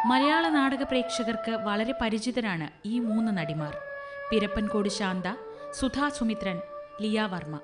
മലയാള നാടക പ്രേക്ഷകർക്ക് വളരെ പരിചിതരാണ് ഈ മൂന്ന് നടിമാർ പിരപ്പൻകോട് ശാന്ത സുധാ സുമിത്രൻ ലിയ വർമ്മ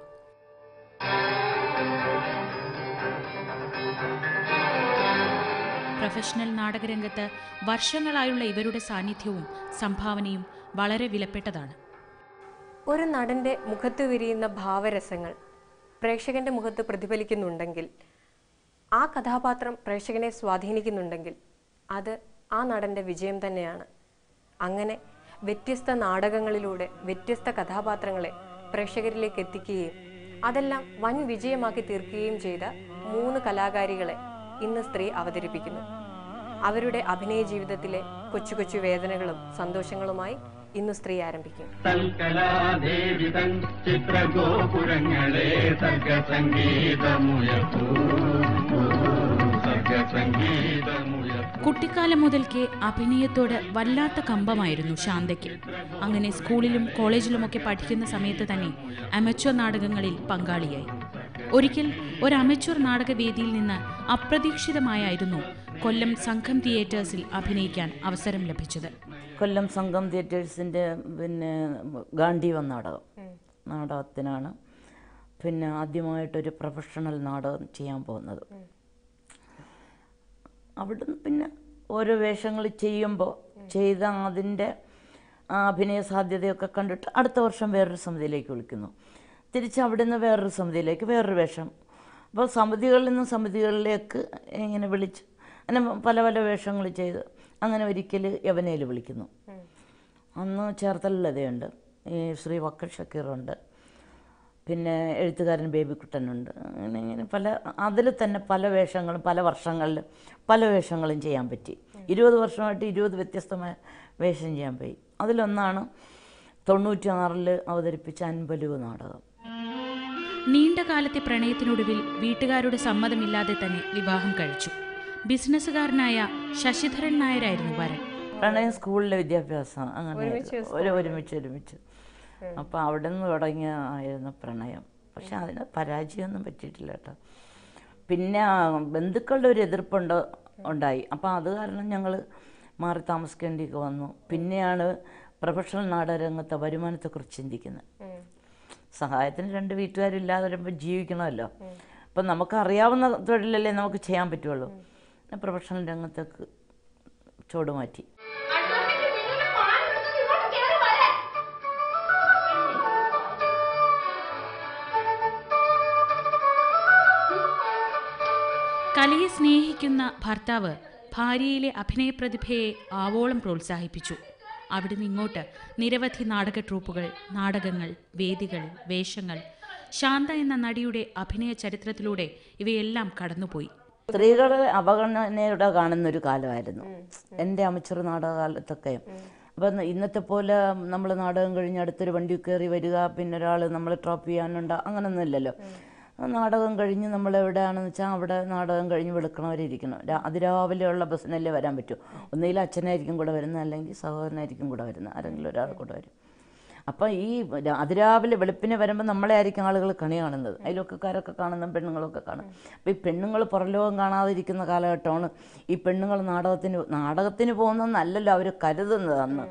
പ്രൊഫഷണൽ നാടകരംഗത്ത് വർഷങ്ങളായുള്ള ഇവരുടെ സാന്നിധ്യവും സംഭാവനയും വളരെ വിലപ്പെട്ടതാണ് ഒരു നടന്റെ മുഖത്ത് വിരിയുന്ന ഭാവരസങ്ങൾ പ്രേക്ഷകന്റെ മുഖത്ത് പ്രതിഫലിക്കുന്നുണ്ടെങ്കിൽ ആ കഥാപാത്രം പ്രേക്ഷകനെ സ്വാധീനിക്കുന്നുണ്ടെങ്കിൽ അത് ആ നടന്റെ വിജയം തന്നെയാണ് അങ്ങനെ വ്യത്യസ്ത നാടകങ്ങളിലൂടെ വ്യത്യസ്ത കഥാപാത്രങ്ങളെ പ്രേക്ഷകരിലേക്ക് എത്തിക്കുകയും അതെല്ലാം വൻ വിജയമാക്കി തീർക്കുകയും ചെയ്ത മൂന്ന് കലാകാരികളെ ഇന്ന് സ്ത്രീ അവതരിപ്പിക്കുന്നു അവരുടെ അഭിനയ ജീവിതത്തിലെ കൊച്ചു കൊച്ചു വേദനകളും സന്തോഷങ്ങളുമായി ഇന്ന് സ്ത്രീ ആരംഭിക്കും തൽക്കലാദേവി തൻ ചിത്രഗോപുരങ്ങളെ സർഗസംഗീതമുയർത്തൂ സർഗസംഗീതമുയർത്തൂ കുട്ടിക്കാലം മുതൽക്കേ അഭിനയത്തോട് വല്ലാത്ത കമ്പമായിരുന്നു ശാന്തയ്ക്ക് അങ്ങനെ സ്കൂളിലും കോളേജിലുമൊക്കെ പഠിക്കുന്ന സമയത്ത് തന്നെ അമച്വർ നാടകങ്ങളിൽ പങ്കാളിയായി ഒരിക്കൽ ഒരു അമച്വർ നാടകവേദിയിൽ നിന്ന് അപ്രതീക്ഷിതമായായിരുന്നു കൊല്ലം സംഘം തിയേറ്റേഴ്സിൽ അഭിനയിക്കാൻ അവസരം ലഭിച്ചത് കൊല്ലം സംഘം തിയേറ്റേഴ്സിൻ്റെ പിന്നെ ഗാന്ധീവ നാടകം നാടകത്തിനാണ് പിന്നെ ആദ്യമായിട്ടൊരു പ്രൊഫഷണൽ നാടകം ചെയ്യാൻ പോകുന്നത് അവിടുന്ന് പിന്നെ ഓരോ വേഷങ്ങൾ ചെയ്യുമ്പോൾ ചെയ്ത അതിൻ്റെ ആ അഭിനയ സാധ്യതയൊക്കെ കണ്ടിട്ട് അടുത്ത വർഷം വേറൊരു സമിതിയിലേക്ക് വിളിക്കുന്നു തിരിച്ച് അവിടുന്ന് വേറൊരു സമിതിയിലേക്ക് വേറൊരു വേഷം അപ്പോൾ സമിതികളിൽ നിന്നും സമിതികളിലേക്ക് ഇങ്ങനെ വിളിച്ച് അങ്ങനെ പല പല വേഷങ്ങൾ ചെയ്ത് അങ്ങനെ ഒരിക്കൽ യവനയിൽ വിളിക്കുന്നു അന്ന് ചേർത്തല ലതയുണ്ട് ഈ ശ്രീ വക്കൽ ഷക്കീറുണ്ട് പിന്നെ എഴുത്തുകാരൻ ബേബിക്കുട്ടനുണ്ട് അങ്ങനെ ഇങ്ങനെ പല അതിൽ തന്നെ പല വേഷങ്ങളും പല വർഷങ്ങളിൽ പല വേഷങ്ങളും ചെയ്യാൻ പറ്റി ഇരുപത് വർഷമായിട്ട് ഇരുപത് വ്യത്യസ്തമായ വേഷം ചെയ്യാൻ പോയി അതിലൊന്നാണ് തൊണ്ണൂറ്റി ആറിൽ അവതരിപ്പിച്ച അൻപലുവ് നാടകം നീണ്ട കാലത്തെ പ്രണയത്തിനൊടുവിൽ വീട്ടുകാരുടെ സമ്മതമില്ലാതെ തന്നെ വിവാഹം കഴിച്ചു ബിസിനസ്സുകാരനായ ശശിധരൻ നായരായിരുന്നു വരൻ പ്രണയം സ്കൂളിലെ വിദ്യാഭ്യാസം അങ്ങനെ ഒരു ഒരുമിച്ച് ഒരുമിച്ച് അപ്പോൾ അവിടെ നിന്ന് തുടങ്ങിയ ആയിരുന്നു പ്രണയം പക്ഷെ അതിന് പരാജയമൊന്നും പറ്റിയിട്ടില്ല കേട്ടോ പിന്നെ ആ ബന്ധുക്കളുടെ ഒരു എതിർപ്പുണ്ട് ഉണ്ടായി അപ്പോൾ അത് കാരണം ഞങ്ങൾ മാറി താമസിക്കേണ്ടിയൊക്കെ വന്നു പിന്നെയാണ് പ്രൊഫഷണൽ നാടകരംഗത്തെ വരുമാനത്തെക്കുറിച്ച് ചിന്തിക്കുന്നത് സഹായത്തിന് രണ്ട് വീട്ടുകാരില്ലാതെ വരുമ്പോൾ ജീവിക്കണമല്ലോ അപ്പം നമുക്ക് അറിയാവുന്ന തൊഴിലല്ലേ നമുക്ക് ചെയ്യാൻ പറ്റുള്ളൂ പിന്നെ പ്രൊഫഷണൽ രംഗത്തേക്ക് ചുവട് മാറ്റി അണ്ണാമ്മയ്ക്ക് നിങ്ങളുടെ പാൽ എടുത്ത് ഇങ്ങോട്ട് കേറി വരാൻ. കലയെ സ്നേഹിക്കുന്ന ഭർത്താവ് ഭാര്യയിലെ അഭിനയ പ്രതിഭയെ ആവോളം പ്രോത്സാഹിപ്പിച്ചു അവിടുന്ന് ഇങ്ങോട്ട് നിരവധി നാടക ട്രൂപ്പുകൾ നാടകങ്ങൾ വേദികൾ വേഷങ്ങൾ ശാന്ത എന്ന നടിയുടെ അഭിനയ ചരിത്രത്തിലൂടെ ഇവയെല്ലാം കടന്നുപോയി സ്ത്രീകളെ അവഗണനയോടെ കാണുന്ന ഒരു കാലമായിരുന്നു എൻ്റെ അമച്ചർ നാടകകാലത്തൊക്കെ അപ്പം ഇന്നത്തെ പോലെ നമ്മൾ നാടകം കഴിഞ്ഞ് അടുത്തൊരു വണ്ടി കയറി വരിക പിന്നെ ഒരാൾ നമ്മളെ ഡ്രോപ്പ് ചെയ്യാനുണ്ട് അങ്ങനൊന്നും ഇല്ലല്ലോ നാടകം കഴിഞ്ഞ് നമ്മൾ എവിടെയാണെന്ന് വെച്ചാൽ അവിടെ നാടകം കഴിഞ്ഞ് വെളുക്കണവരെ ഇരിക്കണം രാ- അതിരാവിലെയുള്ള ബസ്സിനല്ലേ വരാൻ പറ്റൂ ഒന്നുകിൽ അച്ഛനായിരിക്കും കൂടെ വരുന്നത് അല്ലെങ്കിൽ സഹോദരനായിരിക്കും കൂടെ വരുന്നത് ആരെങ്കിലും ഒരാൾ കൂടെ വരും അപ്പം ഈ രാ- അതിരാവിലെ വെളുപ്പിനെ വരുമ്പോൾ നമ്മളെ ആയിരിക്കും ആളുകൾ കണി കാണുന്നത് അയൽവക്കക്കാരൊക്കെ കാണുന്ന പെണ്ണുങ്ങളൊക്കെ കാണും അപ്പോൾ ഈ പെണ്ണുങ്ങൾ പുറലോകം കാണാതിരിക്കുന്ന കാലഘട്ടമാണ് ഈ പെണ്ണുങ്ങൾ നാടകത്തിന് നാടകത്തിന് പോകുന്നതെന്നല്ലല്ലോ അവർ കരുതുന്നത് അന്ന്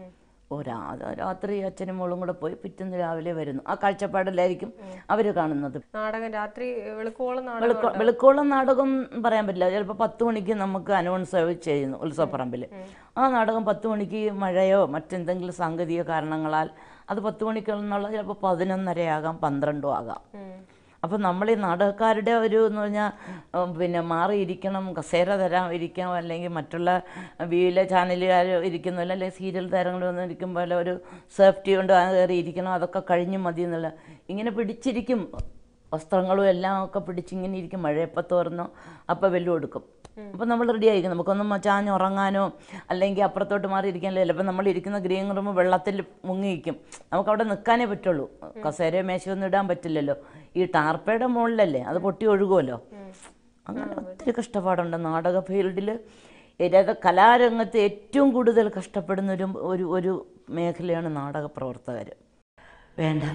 ഓ രാ രാത്രി അച്ഛനും മോളും കൂടെ പോയി പിറ്റേന്ന് രാവിലെ വരുന്നു ആ കാഴ്ചപ്പാടിലായിരിക്കും അവർ കാണുന്നത് നാടകം രാത്രി വെളുക്കോളം നാടകം വെളുക്കോ വെളുക്കോളം നാടകം പറയാൻ പറ്റില്ല ചിലപ്പോൾ പത്ത് മണിക്ക് നമുക്ക് അനൗൺസ് ചെയ്യുന്നു ഉത്സവപ്പറമ്പിൽ ആ നാടകം പത്ത് മണിക്ക് മഴയോ മറ്റെന്തെങ്കിലും സാങ്കേതിക കാരണങ്ങളാൽ അത് പത്ത് മണിക്ക് എന്നുള്ള ചിലപ്പോൾ പതിനൊന്നരയാകാം പന്ത്രണ്ടോ ആകാം അപ്പം നമ്മൾ ഈ നാടകക്കാരുടെ ഒരു എന്ന് പറഞ്ഞാൽ ഉം, പിന്നെ മാറിയിരിക്കണം കസേര തരാം ഇരിക്കാം അല്ലെങ്കിൽ മറ്റുള്ള വീലെ ചാനലുകാർ ഇരിക്കുന്നില്ല അല്ലെങ്കിൽ സീരിയൽ താരങ്ങൾ വന്ന് ഇരിക്കുമ്പോൾ ഒരു സേഫ്റ്റി കൊണ്ട് ആ കയറി ഇരിക്കണം അതൊക്കെ കഴിഞ്ഞ് മതി എന്നുള്ള ഇങ്ങനെ പിടിച്ചിരിക്കും വസ്ത്രങ്ങളും എല്ലാം ഒക്കെ പിടിച്ചിങ്ങനെ ഇരിക്കും മഴ എപ്പോൾ തോർന്നോ അപ്പോൾ വെല്ലു കൊടുക്കും അപ്പോൾ നമ്മൾ റെഡി ആയിരിക്കും നമുക്കൊന്നും ചാഞ്ഞ് ഉറങ്ങാനോ അല്ലെങ്കിൽ അപ്പുറത്തോട്ട് മാറി ഇരിക്കാനോ ചിലപ്പോൾ നമ്മൾ ഇരിക്കുന്ന ഗ്രീൻ റൂം വെള്ളത്തിൽ മുങ്ങിയിരിക്കും നമുക്കവിടെ നിൽക്കാനേ പറ്റുള്ളൂ കസേരയോ മേശയൊന്നും ഇടാൻ പറ്റില്ലല്ലോ ഈ ടാർപ്പയുടെ മുകളിലല്ലേ അത് പൊട്ടി ഒഴുകുമല്ലോ അങ്ങനെ ഒത്തിരി കഷ്ടപ്പാടുണ്ട് നാടക ഫീൽഡിൽ ഏത് കലാരംഗത്ത് ഏറ്റവും കൂടുതൽ കഷ്ടപ്പെടുന്ന ഒരു ഒരു ഒരു മേഖലയാണ് നാടക പ്രവർത്തകർ വേണ്ട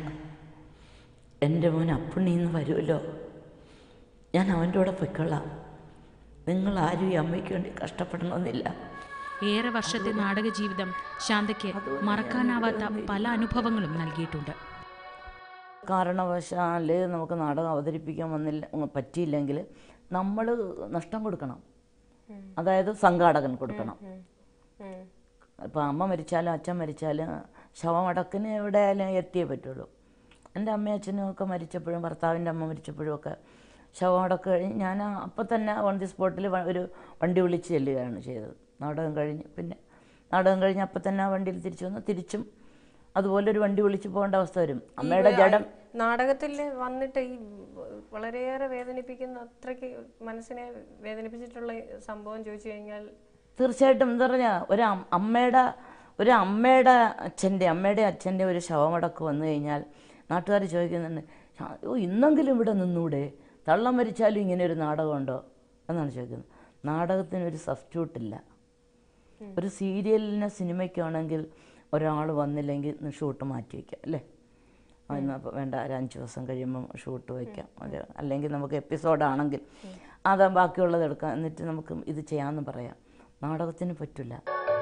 എൻ്റെ മോൻ അപ്പുണ്ണിന്ന് വരുമല്ലോ ഞാൻ അവൻ്റെ കൂടെ പൊയ്ക്കൊള്ളാം നിങ്ങൾ ആരും ഈ അമ്മയ്ക്ക് വേണ്ടി കഷ്ടപ്പെടണമെന്നില്ല ഏറെ വർഷത്തെ നാടക ജീവിതം ശാന്തയ്ക്ക് മറക്കാനാവാത്ത പല അനുഭവങ്ങളും നൽകിയിട്ടുണ്ട് കാരണവശാൽ നമുക്ക് നാടകം അവതരിപ്പിക്കാൻ വന്നില്ല ഉം, പറ്റിയില്ലെങ്കിൽ നമ്മൾ നഷ്ടം കൊടുക്കണം അതായത് സംഘാടകൻ കൊടുക്കണം ഉം. ഇപ്പം അമ്മ മരിച്ചാലും അച്ഛൻ മരിച്ചാലും ശവമടക്കിന് എവിടെയായാലും എത്തിയേ പറ്റുള്ളൂ എൻ്റെ അമ്മയും അച്ഛനും ഒക്കെ മരിച്ചപ്പോഴും ഭർത്താവിൻ്റെ അമ്മ മരിച്ചപ്പോഴും ഒക്കെ ശവമടക്ക് കഴിഞ്ഞ് ഞാൻ അപ്പം തന്നെ ഓൺ ദി സ്പോട്ടിൽ ഒരു വണ്ടി വിളിച്ച് ചെല്ലുകയാണ് ചെയ്തത് നാടകം കഴിഞ്ഞ് പിന്നെ നാടകം കഴിഞ്ഞ് അപ്പം തന്നെ ആ വണ്ടിയിൽ തിരിച്ചു വന്ന് തിരിച്ചും അതുപോലെ ഒരു വണ്ടി വിളിച്ച് പോകേണ്ട അവസ്ഥ വരും അമ്മയുടെ ജഡം നാടകത്തിൽ വന്നിട്ട് ഈ വളരെയേറെ വേദനിപ്പിക്കുന്ന അത്രയ്ക്ക് മനസ്സിനെ വേദനിപ്പിച്ചിട്ടുള്ള സംഭവം ചോദിച്ചു കഴിഞ്ഞാൽ തീർച്ചയായിട്ടും എന്താ പറഞ്ഞാൽ ഒരു അം- അമ്മയുടെ ഒരു അമ്മയുടെ അച്ഛൻ്റെ അമ്മയുടെ അച്ഛൻ്റെ ഒരു ശവമടക്ക് വന്നു കഴിഞ്ഞാൽ നാട്ടുകാർ ചോദിക്കുന്നുണ്ട് "ആ, ഓ ഇന്നെങ്കിലും ഇവിടെ നിന്നൂടെ തള്ളം മരിച്ചാലും ഇങ്ങനെ ഒരു നാടകമുണ്ടോ എന്നാണ് ചോദിക്കുന്നത് നാടകത്തിനൊരു സബ്സ്റ്റിറ്റ്യൂട്ടില്ല ഒരു സീരിയലിന് സിനിമയ്ക്കാണെങ്കിൽ ഒരാൾ വന്നില്ലെങ്കിൽ ഇന്ന് ഷൂട്ട് മാറ്റി വയ്ക്കാം അല്ലേ ആ, ഇന്ന് അപ്പോൾ വേണ്ട ഒരു അഞ്ച് ദിവസം കഴിയുമ്പം ഷൂട്ട് വയ്ക്കാം ഒരു അല്ലെങ്കിൽ നമുക്ക് എപ്പിസോഡാണെങ്കിൽ അത് ബാക്കിയുള്ളത് എടുക്കാം എന്നിട്ട് നമുക്ക് ഇത് ചെയ്യാമെന്ന് പറയാം നാടകത്തിന് പറ്റില്ല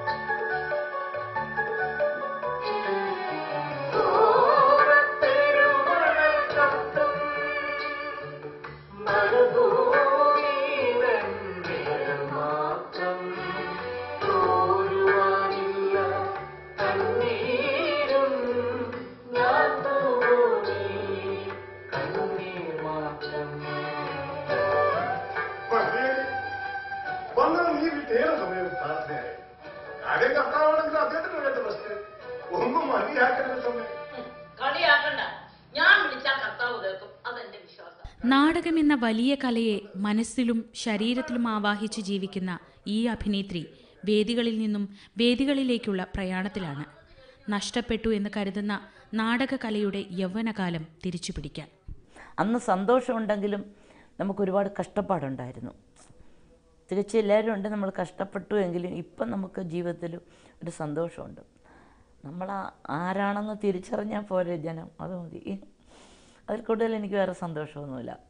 വന്നത് നീ വിട്ടേറെ സമയം പ്രാർത്ഥനയായി കാര്യം കർത്താവാണെങ്കിൽ അദ്ദേഹത്തിന് വേണ്ട പ്രശ്നം ഒന്നും മതിയാക്കരുത് സമയം കളിയാക്കണ്ട ഞാൻ വിളിച്ചാൽ കർത്താവ് കേൾക്കും അതെന്റെ വിശ്വാസം നാടകം എന്ന വലിയ കലയെ മനസ്സിലും ശരീരത്തിലും ആവാഹിച്ച് ജീവിക്കുന്ന ഈ അഭിനേത്രി വേദികളിൽ നിന്നും വേദികളിലേക്കുള്ള പ്രയാണത്തിലാണ് നഷ്ടപ്പെട്ടു എന്ന് കരുതുന്ന നാടകകലയുടെ യൗവനകാലം തിരിച്ചു പിടിക്കാൻ അന്ന് സന്തോഷമുണ്ടെങ്കിലും നമുക്ക് ഒരുപാട് കഷ്ടപ്പാടുണ്ടായിരുന്നു തികച്ചും എല്ലാവരും ഉണ്ട് നമ്മൾ കഷ്ടപ്പെട്ടു എങ്കിലും ഇപ്പം നമുക്ക് ജീവിതത്തിൽ ഒരു സന്തോഷമുണ്ട് നമ്മൾ ആ- ആരാണെന്ന് തിരിച്ചറിഞ്ഞാൽ പോരെ ജനം അത് മതി അതിൽ കൂടുതൽ എനിക്ക് വേറെ സന്തോഷമൊന്നുമില്ല